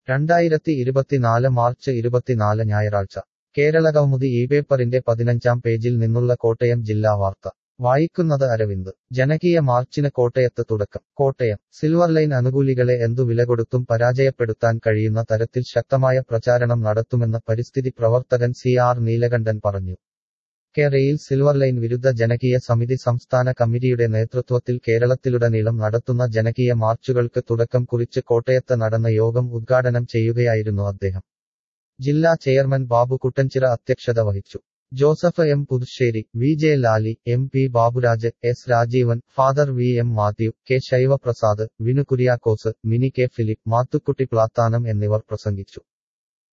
രണ്ടായിരത്തി ഇരുപത്തിനാല് മാർച്ച് ഇരുപത്തിനാല് ഞായറാഴ്ച കേരളകൗമുദി ഈ പേപ്പറിന്റെ പതിനഞ്ചാം പേജിൽ നിന്നുള്ള കോട്ടയം ജില്ലാ വാർത്ത വായിക്കുന്നത് അരവിന്ദ് ജനകീയ മാർച്ചിന് കോട്ടയത്ത് തുടക്കം കോട്ടയം സിൽവർ ലൈൻ അനുകൂലികളെ എന്തു വില കൊടുത്തും പരാജയപ്പെടുത്താൻ കഴിയുന്ന തരത്തിൽ ശക്തമായ പ്രചാരണം നടത്തുമെന്ന് പരിസ്ഥിതി പ്രവർത്തകൻ സി ആർ നീലകണ്ഠൻ പറഞ്ഞു കെ റെയിൽ സിൽവർ ലൈൻ വിരുദ്ധ ജനകീയ സമിതി സംസ്ഥാന കമ്മിറ്റിയുടെ നേതൃത്വത്തിൽ കേരളത്തിലുടനീളം നടത്തുന്ന ജനകീയ മാർച്ചുകൾക്ക് തുടക്കം കുറിച്ച് കോട്ടയത്ത് നടന്ന യോഗം ഉദ്ഘാടനം ചെയ്യുകയായിരുന്നു അദ്ദേഹം ജില്ലാ ചെയർമാൻ ബാബു കുട്ടൻചിറ അധ്യക്ഷത വഹിച്ചു Joseph M Puthussery V J Lali M P Baburaj S Rajeevan father V M Mathew K Shaivaprasad Vinu Kuriakose Mini K Philip Mathukutty Plathanam എന്നിവർ പ്രസംഗിച്ചു